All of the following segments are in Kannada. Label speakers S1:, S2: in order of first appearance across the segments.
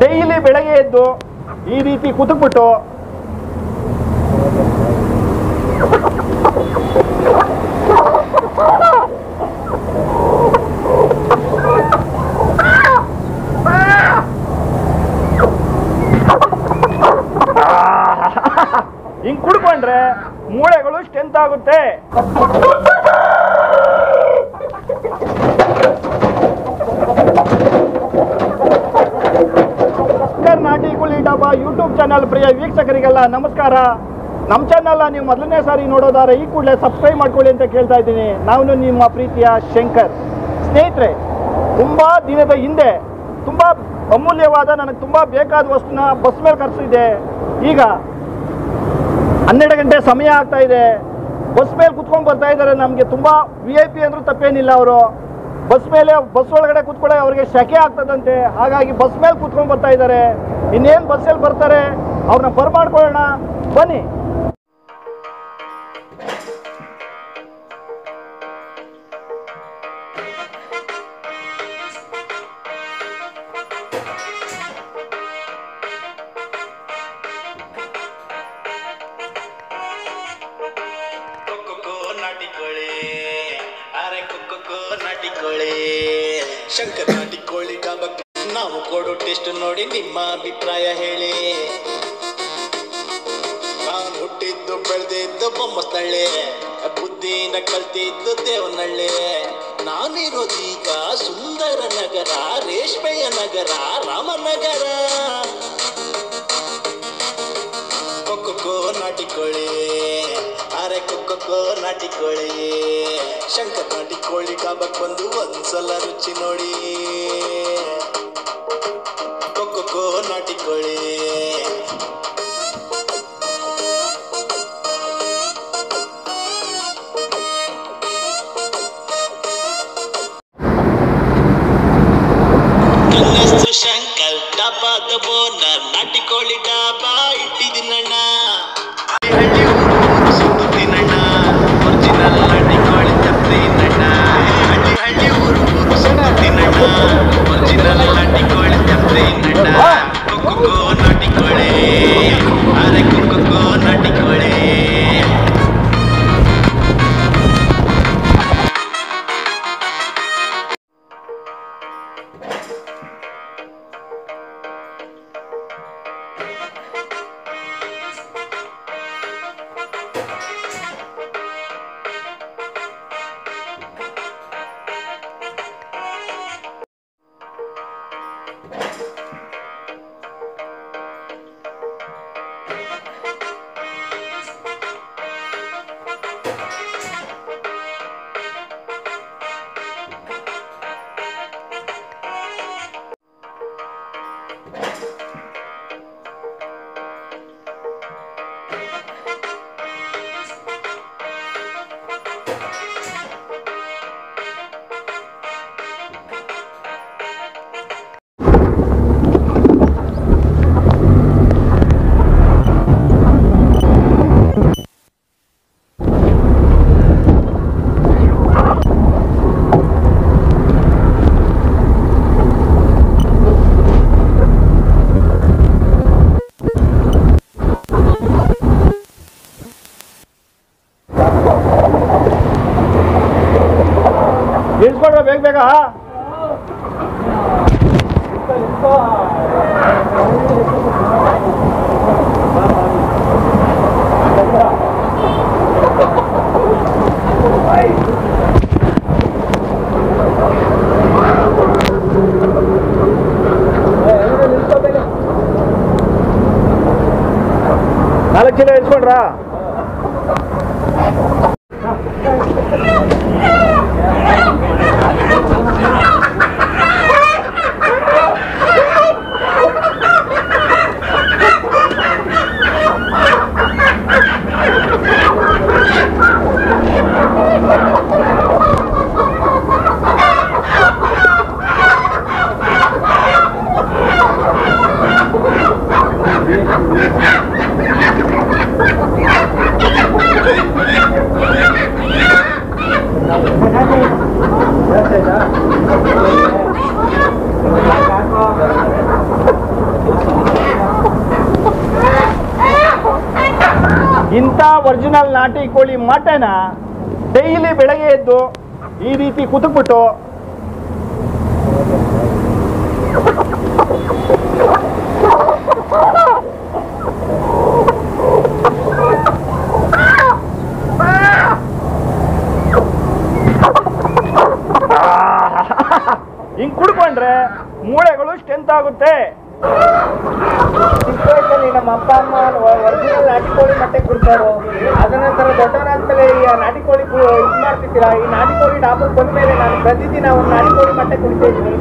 S1: ಡೈಲಿ ಬೆಳಗ್ಗೆ ಎದ್ದು ಈ ರೀತಿ ಕುತುಕ್ಬಿಟ್ಟು ಹಿಂಗ್ ಕುಡ್ಕೊಂಡ್ರೆ ಮೂಳೆಗಳು ಸ್ಟ್ರೆಂತ್ ಆಗುತ್ತೆ ನಾಟಿ ಕುಳಿ ಡಬ್ಬ ಯೂಟ್ಯೂಬ್ ಚಾನಲ್ ಪ್ರಿಯ ವೀಕ್ಷಕರಿಗೆಲ್ಲ ನಮಸ್ಕಾರ ನಮ್ಮ ಚಾನಲ್ನ ನೀವು ಮೊದಲನೇ ಸಾರಿ ನೋಡೋದಾದ್ರೆ ಈ ಕೂಡಲೇ ಸಬ್ಸ್ಕ್ರೈಬ್ ಮಾಡ್ಕೊಳ್ಳಿ ಅಂತ ಕೇಳ್ತಾ ಇದ್ದೀನಿ ನಾನು ನಿಮ್ಮ ಪ್ರೀತಿಯ ಶಂಕರ್ ಸ್ನೇಹಿತರೆ ತುಂಬಾ ದಿನದ ಹಿಂದೆ ತುಂಬಾ ಅಮೂಲ್ಯವಾದ ನನಗೆ ತುಂಬಾ ಬೇಕಾದ ವಸ್ತುನ ಬಸ್ ಮೇಲೆ ಕರೆಸಿದೆ ಈಗ ಹನ್ನೆರಡು ಗಂಟೆ ಸಮಯ ಆಗ್ತಾ ಇದೆ ಬಸ್ ಮೇಲೆ ಕುತ್ಕೊಂಡು ಬರ್ತಾ ಇದ್ದಾರೆ ನಮಗೆ ತುಂಬಾ ವಿ ಐ ಪಿ ಅಂದ್ರೂ ತಪ್ಪೇನಿಲ್ಲ ಅವರು ಬಸ್ ಮೇಲೆ ಬಸ್ ಒಳಗಡೆ ಕುತ್ಕೊಳ್ಳೋ ಅವ್ರಿಗೆ ಶೆಕೆ ಆಗ್ತದಂತೆ ಹಾಗಾಗಿ ಬಸ್ ಮೇಲೆ ಕುತ್ಕೊಂಡು ಬರ್ತಾ ಇದ್ದಾರೆ ಇನ್ನೇನು ಬಸ್ಸಲ್ಲಿ ಬರ್ತಾರೆ ಅವ್ರನ್ನ ಬರ್ಮಾಡ್ಕೊಳ್ಳೋಣ ಬನ್ನಿ
S2: ಕೊಕ್ಕೊ ನಾಟಿಕೋಳಿ ಅರೆ ಕೊಕ್ಕೊ ನಾಟಿಕೋಳಿ ಶಂಕರ್ ನಾಟಿಕೋಳಿ ಡಬಕ್ ನಾವು ಕೊಡೋ ಟೆಸ್ಟ್ ನೋಡಿ ನಿಮ್ಮ ಅಭಿಪ್ರಾಯ ಹೇಳಿ ನಾನು ಹುಟ್ಟಿದ್ದು ಬೆಳೆದಿದ್ದು ಬೊಮ್ಮಸ್ತಳ್ಳಿ ಬುದ್ಧಿನ ಕಲ್ತಿದ್ದು ದೇವನಹಳ್ಳಿ ನಾನಿರೋದೀಗ ಸುಂದರ ನಗರ ರೇಷ್ಮೆಯ ನಗರ ರಾಮನಗರ ಕೊಕ್ಕೊ ನಾಟಿಕೋಳಿ ಅರೆ ಕೊಕ್ಕೊ ನಾಟಿಕೋಳಿ ಶಂಕರ್ ನಾಟಿಕೋಳಿ ಡಾಬಕ್ ಬಂದು ಒಂದ್ಸಲ ರುಚಿ ನೋಡಿ ಕೊಕ್ಕೊ ನಾಟಿಕೋಳಿ ನನ್ನ ಹೆಸರು ಶಂಕರ್ ಡಬ್ಬಾದ ಬೋನರ್ ನಾಟಿಕೋಳಿ ಡಾಬಾ ಇಟ್ಟಿದ್ದೀನಣ್ಣ ಹಳ್ಳಿ ಊರು ಸುತ್ತುತ್ತೀನಣ್ಣ ಒರಿಜಿನಲ್ ನಾಟಿಕೋಳಿ ತಪ್ತೀನಣ್ಣ ಹಳ್ಳಿ ಹಳ್ಳಿ ಊರು ಊರು ಸುತ್ತುತ್ತೀನಣ್ಣ ಒರಿಜಿನಲ್ ನಾಟಿಕೋಳಿ ತಪ್ತೀನಣ್ಣ ಕೊಕ್ಕೋ ನಾಟಿಕೋಳಿ ಅರೆ ಕೊಕ್ಕೋ ನಾಟಿಕೋಳಿ
S1: ನಿಲ್ಸ್ಕೊಡ್ರ ಬೇಗ ಬೇಗ ನಾಲ್ಕು ಚೀಲ ಇಸ್ಕೊಂಡ್ರಾ ಮೊಟ್ಟೆನ ಡೈಲಿ ಬೆಳಗ್ಗೆ ಎದ್ದು ಈ ರೀತಿ ಕುತುಕ್ಬಿಟ್ಟು ಹಿಂಗ್ ಕುಡ್ಕೊಂಡ್ರೆ ಮೂಳೆಗಳು ಸ್ಟ್ರೆಂತ್ ಆಗುತ್ತೆ
S3: ಚಿಕ್ಕ ವಯಸ್ಸಲ್ಲಿ ನಮ್ಮ ಅಪ್ಪ ಅಮ್ಮ ಒರಿಜಿನಲ್ ನಾಟಿ ಕೋಳಿ ಮೊಟ್ಟೆ ಕೊಡ್ತಾರೋ ಅದ ನಂತರ ದೊಡ್ಡವರಾದ್ಮೇಲೆ ಈ ನಾಟಿ ಕೋಳಿ ಕು- ಇದ್ ಮಾಡ್ತಿದ್ದೀರಾ ಈ ನಾಟಿ ಕೋಳಿ ಡಾಬರ್ ಬಂದ್ಮೇಲೆ ನಾನು ಪ್ರತಿದಿನ ಒಂದು ನಾಟಿ ಕೋಳಿ ಮೊಟ್ಟೆ ಕುಡಿತಾ ಇದ್ದೀನಿ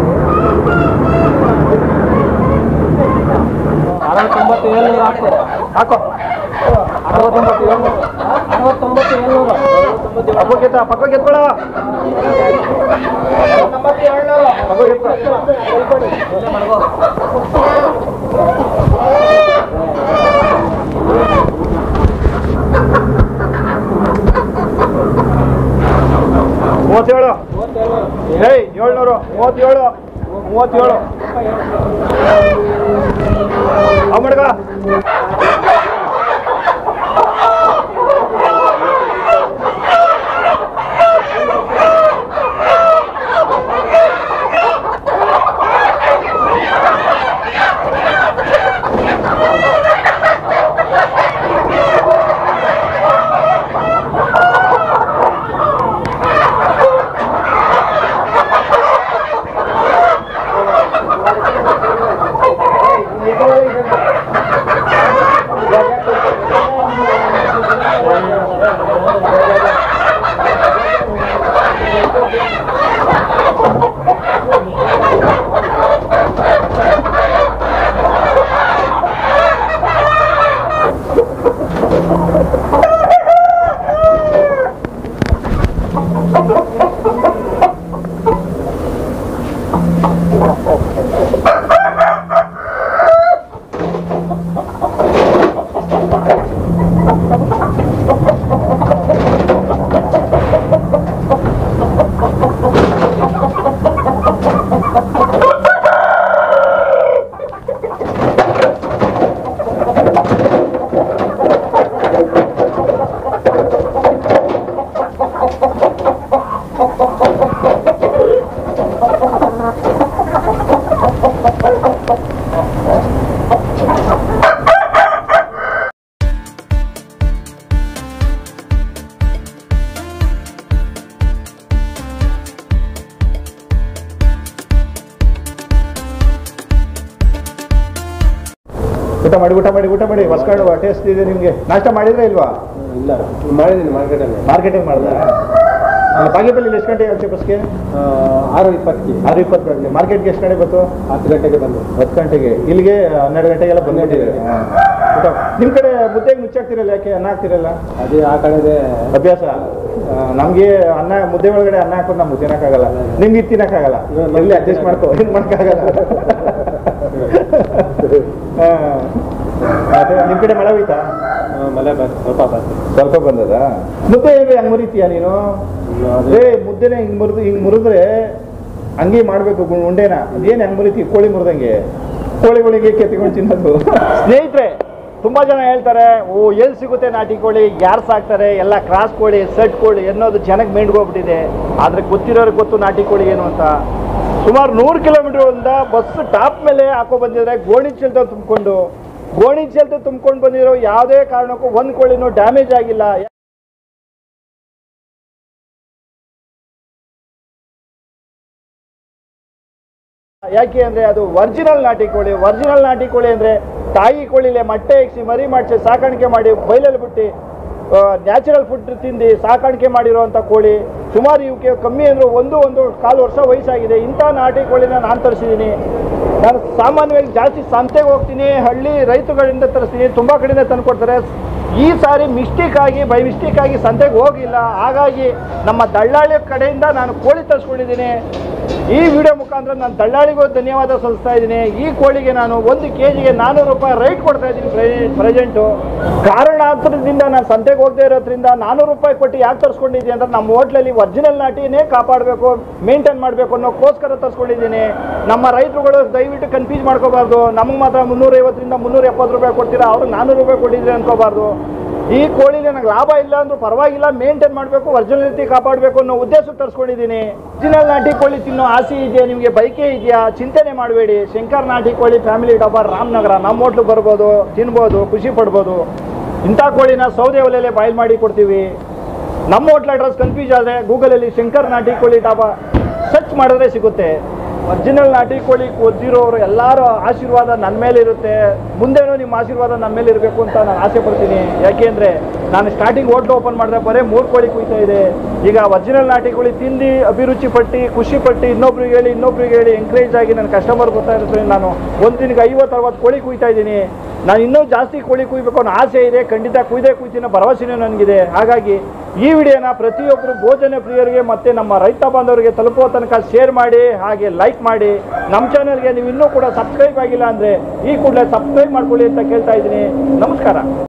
S3: ಅರವತ್ತೊಂಬತ್ತು ಏಳ್ನೂರು ಹಾಕು
S1: ಹಾಕೋ
S3: ಅರವತ್ತೊಂಬತ್ತು ಏಳ್ನೂರು ಅರವತ್ತೊಂಬತ್ತು ಏಳ್ನೂರು
S1: ಪಕ್ಕ ಪಕ್ಕ ಗೆತ್ಕೊಳ್ಳೋ
S3: ಅರವತ್ತೊಂಬತ್ತು ಏಳ್ನೂರು
S1: ಪಕ್ಕ ಗೆತ್ಕೊ ಮೂವತ್ತೇಳು ಏಯ್ ಏಳ್ನೂರು ಮೂವತ್ತೇಳು ಮೂವತ್ತೇಳು ಅವ್ ಮಡ್ಗ ಊಟ ಮಾಡಿ ಊಟ ಮಾಡಿ ಊಟ ಮಾಡಿ ಹೊಸ್ಕೊಂಡು ಟೇಸ್ಟ್ ಇದೆ ನಿಮಗೆ ನಾಷ್ಟ ಮಾಡಿದ್ರೆ ಇಲ್ವಾ
S3: ಇಲ್ಲ ಮಾಡಿದ್ದೀನಿ ಮಾರ್ಕೆಟಲ್ಲಿ
S1: ಮಾರ್ಕೆಟಿಂಗ್ ಮಾಡಿದ ಬಾಗೇಪಲ್ಲಿ ಎಷ್ಟು ಗಂಟೆಗೆ ಆಗ್ತೀವಿ ಬಸ್ಗೆ
S3: ಆರು ಇಪ್ಪತ್ತಿಗೆ
S1: ಆರು ಇಪ್ಪತ್ತು ಗಂಟೆ ಮಾರ್ಕೆಟ್ಗೆ ಎಷ್ಟು ಗಂಟೆ ಬಂತು
S3: ಹತ್ತು ಗಂಟೆಗೆ ಬಂದು
S1: ಹತ್ತು ಗಂಟೆಗೆ ಇಲ್ಲಿಗೆ ಹನ್ನೆರಡು ಗಂಟೆಗೆಲ್ಲ ಬಂದ್ಬಿಟ್ಟಿದೆ ಊಟ ನಿಮ್ಮ ಕಡೆ ಮುದ್ದೆಗೆ ಮುಚ್ಚಾಕ್ತಿರಲ್ಲ ಯಾಕೆ ಅನ್ನ ಹಾಕ್ತಿರಲ್ಲ
S3: ಅದೇ ಆ ಕಡೆದೇ
S1: ಅಭ್ಯಾಸ ಆ, ನಮ್ಗೆ ಅನ್ನ ಮುದ್ದೆ ಒಳಗಡೆ ಅನ್ನ ಹಾಕೋದು ನಮ್ಗೆ ತಿನ್ನಕ್ಕಾಗಲ್ಲ ನಿಮ್ಗೆ ಇದು ತಿನ್ನಕ್ಕಾಗಲ್ಲ ಇಲ್ಲಿ ಅಡ್ಜಸ್ಟ್ ಮಾಡ್ಕೋ ಏನು ಮಾಡೋಕ್ಕಾಗಲ್ಲ ಹಾ. ಮತ್ತೆ ನಿಮ್ ಕಡೆ ಮಳೆ ಹೋಯ್ತಾ
S3: ಮಳೆ ಬಂದು ಸ್ವಲ್ಪ ಬಂದು
S1: ಸ್ವಲ್ಪ ಬಂದದ ಮುದ್ದೆ ಹೇಗೆ ಹಂಗ್ ಮುರಿತೀಯ ನೀನು ಏ ಮುದ್ದೆನೆ ಹಿಂಗ್ ಮುರಿದು ಹಿಂಗ್ ಮುರಿದ್ರೆ ಹಂಗೆ ಮಾಡ್ಬೇಕು ಗು- ಉಂಡೆನ ಅದೇನು ಹೆಂಗ್ ಮುರಿತಿ ಕೋಳಿ ಮುರಿದಂಗೆ ಕೋಳಿಗಳಿಗೆ ಕೆತ್ತಿಕೊಂಡು ತಿನ್ನೋದು ಸ್ನೇಹಿತರೆ ತುಂಬಾ ಜನ ಹೇಳ್ತಾರೆ ಓ ಎಲ್ಲಿ ಸಿಗುತ್ತೆ ನಾಟಿ ಕೋಳಿ ಯಾರು ಸಾಕ್ತಾರೆ ಎಲ್ಲ ಕ್ರಾಸ್ ಕೋಳಿ ಸೆಟ್ ಕೋಳಿ ಅನ್ನೋದು ಜನಕ್ಕೆ ಮೇಂಡ್ಗೋಗ್ಬಿಟ್ಟಿದೆ ಆದ್ರೆ ಗೊತ್ತಿರೋರಿಗೆ ಗೊತ್ತು ನಾಟಿ ಕೋಳಿ ಏನು ಅಂತ ಸುಮಾರು ನೂರು ಕಿಲೋಮೀಟರ್ ಇಂದ ಬಸ್ ಟಾಪ್ ಮೇಲೆ ಹಾಕೋ ಬಂದಿದ್ರೆ ಗೋಣಿ ಚೀಲದ ತುಂಬಿಕೊಂಡು ಗೋಣಿ ಚೀಲದ ತುಂಬ್ಕೊಂಡು ಬಂದಿರೋ ಯಾವುದೇ ಕಾರಣಕ್ಕೂ ಒಂದು ಕೋಳಿನೂ ಡ್ಯಾಮೇಜ್ ಆಗಿಲ್ಲ ಯಾಕೆ ಅಂದ್ರೆ ಅದು ಒರಿಜಿನಲ್ ನಾಟಿ ಕೋಳಿ ಒರಿಜಿನಲ್ ನಾಟಿ ಕೋಳಿ ಅಂದ್ರೆ ತಾಯಿ ಕೋಳಿಲೆ ಮೊಟ್ಟೆ ಇಕ್ಸಿ ಮರಿ ಮಾಡಿಸಿ ಸಾಕಾಣಿಕೆ ಮಾಡಿ ಬೈಲಲ್ಲಿ ಬಿಟ್ಟು ನ್ಯಾಚುರಲ್ ಫುಡ್ ತಿಂದು ಸಾಕಾಣಿಕೆ ಮಾಡಿರುವಂಥ ಕೋಳಿ ಸುಮಾರು ಇವಕ್ಕೆ ಕಮ್ಮಿ ಅಂದ್ರೆ ಒಂದು ಒಂದು ಕಾಲು ವರ್ಷ ವಯಸ್ಸಾಗಿದೆ ಇಂಥ ನಾಟಿ ಕೋಳಿನ ನಾನು ತರಿಸಿದ್ದೀನಿ ನಾನು ಸಾಮಾನ್ಯವಾಗಿ ಜಾಸ್ತಿ ಸಂತೆಗೆ ಹೋಗ್ತೀನಿ ಹಳ್ಳಿ ರೈತುಗಳಿಂದ ತರಿಸ್ತೀನಿ ತುಂಬ ಕಡೆಯಿಂದ ತಂದು ಕೊಡ್ತಾರೆ ಈ ಸಾರಿ ಮಿಸ್ಟೇಕ್ ಆಗಿ ಬೈ ಮಿಸ್ಟೇಕ್ ಆಗಿ ಸಂತೆಗೆ ಹೋಗಿಲ್ಲ ಹಾಗಾಗಿ ನಮ್ಮ ದಳ್ಳಾಳಿ ಕಡೆಯಿಂದ ನಾನು ಕೋಳಿ ತರಿಸ್ಕೊಂಡಿದ್ದೀನಿ ಈ ವಿಡಿಯೋ ಮುಖಾಂತರ ನಾನು ದಳ್ಳಾಳಿಗೂ ಧನ್ಯವಾದ ಸಲ್ಲಿಸ್ತಾ ಇದ್ದೀನಿ ಈ ಕೋಳಿಗೆ ನಾನು ಒಂದು ಕೆ ಜಿಗೆ ನಾನ್ನೂರು ರೂಪಾಯಿ ರೈಟ್ ಕೊಡ್ತಾ ಇದ್ದೀನಿ ಪ್ರೆಸೆಂಟು ಕಾರಣಾಂತರದಿಂದ ನಾನು ಸಂತೆಗೆ ಹೋಗದೆ ಇರೋದ್ರಿಂದ ನಾನ್ನೂರು ರೂಪಾಯಿ ಕೊಟ್ಟು ಯಾಕೆ ತರಿಸ್ಕೊಂಡಿದ್ದೀನಿ ಅಂದ್ರೆ ನಮ್ಮ ಹೋಟ್ಲಲ್ಲಿ ಒರಿಜಿನಲ್ ನಾಟಿನೇ ಕಾಪಾಡಬೇಕು ಮೇಂಟೈನ್ ಮಾಡಬೇಕು ಅನ್ನೋಕ್ಕೋಸ್ಕರ ತರಿಸ್ಕೊಂಡಿದ್ದೀನಿ ನಮ್ಮ ರೈತರುಗಳು ದಯವಿಟ್ಟು ಕನ್ಫ್ಯೂಸ್ ಮಾಡ್ಕೋಬಾರ್ದು ನಮಗೆ ಮಾತ್ರ ಮುನ್ನೂರೈವತ್ತರಿಂದ ಮುನ್ನೂರ ಎಪ್ಪತ್ತು ರೂಪಾಯಿ ಕೊಡ್ತೀರಾ ಅವ್ರಿಗೆ ನಾನ್ನೂರು ರೂಪಾಯಿ ಕೊಟ್ಟಿದ್ದೀರಿ ಅನ್ಕೋಬಾರ್ದು ಈ ಕೋಳಿಲಿ ನನಗೆ ಲಾಭ ಇಲ್ಲ ಅಂದ್ರೂ ಪರವಾಗಿಲ್ಲ ಮೇಂಟೈನ್ ಮಾಡಬೇಕು ಒರಿಜಿನಾಲಿಟಿ ಕಾಪಾಡಬೇಕು ಅನ್ನೋ ಉದ್ದೇಶ ತರಿಸ್ಕೊಂಡಿದ್ದೀನಿ ಒರಿಜಿನಲ್ ನಾಟಿ ಕೋಳಿ ತಿನ್ನೋ ಆಸೆ ಇದೆಯಾ ನಿಮಗೆ ಬೈಕೆ ಇದೆಯಾ ಚಿಂತನೆ ಮಾಡಬೇಡಿ ಶಂಕರ್ ನಾಟಿ ಕೋಳಿ ಫ್ಯಾಮಿಲಿ ಡಬ್ಬ ರಾಮನಗರ ನಮ್ಮ ಹೋಟ್ಲು ಬರ್ಬೋದು ತಿನ್ಬೋದು ಖುಷಿ ಪಡ್ಬೋದು ಇಂಥ ಕೋಳಿನ ಸೌದೆ ಒಲೆಯಲ್ಲೇ ಬಾಯ್ಲ್ ಮಾಡಿ ಕೊಡ್ತೀವಿ ನಮ್ಮ ಹೋಟ್ಲ್ ಅಡ್ರೆಸ್ ಕನ್ಫ್ಯೂಸ್ ಆದರೆ ಗೂಗಲಲ್ಲಿ ಶಂಕರ್ ನಾಟಿ ಕೋಳಿ ಡಾಬಾ ಸರ್ಚ್ ಮಾಡಿದ್ರೆ ಸಿಗುತ್ತೆ ಒರಿಜಿನಲ್ ನಾಟಿ ಕೋಳಿ ಒದ್ದಿರೋರು ಎಲ್ಲರೂ ಆಶೀರ್ವಾದ ನನ್ನ ಮೇಲೆ ಇರುತ್ತೆ ಮುಂದೇನೂ ನಿಮ್ಮ ಆಶೀರ್ವಾದ ನನ್ನ ಮೇಲೆ ಇರಬೇಕು ಅಂತ ನಾನು ಆಸೆ ಪಡ್ತೀನಿ ಯಾಕೆಂದರೆ ನಾನು ಸ್ಟಾರ್ಟಿಂಗ್ ಹೋಟ್ಲು ಓಪನ್ ಮಾಡಿದೆ ಬರೀ ಮೂರು ಕೋಳಿ ಕುಯ್ತಾ ಇದೆ ಈಗ ಒರಿಜಿನಲ್ ನಾಟಿ ಕೋಳಿ ತಿಂದು ಅಭಿರುಚಿ ಪಟ್ಟು ಖುಷಿ ಪಟ್ಟು ಇನ್ನೊಬ್ರಿಗೆ ಹೇಳಿ ಇನ್ನೊಬ್ರಿಗೆ ಹೇಳಿ ಎಂಕರೇಜ್ ಆಗಿ ನನ್ನ ಕಸ್ಟಮರ್ ಬರ್ತಾ ಇರ್ತೀನಿ ನಾನು ಒಂದು ದಿನಕ್ಕೆ ಐವತ್ತು ಅರವತ್ತು ಕೋಳಿ ಕುಯ್ತಾ ಇದ್ದೀನಿ ನಾನು ಇನ್ನೂ ಜಾಸ್ತಿ ಕೋಳಿ ಕುಯ್ಬೇಕು ಅನ್ನೋ ಆಸೆ ಇದೆ ಖಂಡಿತ ಕುಯ್ದೇ ಕುಯ್ತೀನೋ ಭರವಸೆನೂ ನನಗಿದೆ ಹಾಗಾಗಿ ಈ ವಿಡಿಯೋನ ಪ್ರತಿಯೊಬ್ಬರು ಭೋಜನ ಪ್ರಿಯರಿಗೆ ಮತ್ತು ನಮ್ಮ ರೈತ ಬಾಂಧವರಿಗೆ ತಲುಪುವ ತನಕ ಶೇರ್ ಮಾಡಿ ಹಾಗೆ ಲೈಕ್ ಮಾಡಿ ನಮ್ಮ ಚಾನಲ್ಗೆ ನೀವು ಇನ್ನೂ ಕೂಡ ಸಬ್ಸ್ಕ್ರೈಬ್ ಆಗಿಲ್ಲ ಅಂದರೆ ಈ ಕೂಡಲೇ ಸಬ್ಸ್ಕ್ರೈಬ್ ಮಾಡ್ಕೊಳ್ಳಿ ಅಂತ ಕೇಳ್ತಾ ಇದ್ದೀನಿ ನಮಸ್ಕಾರ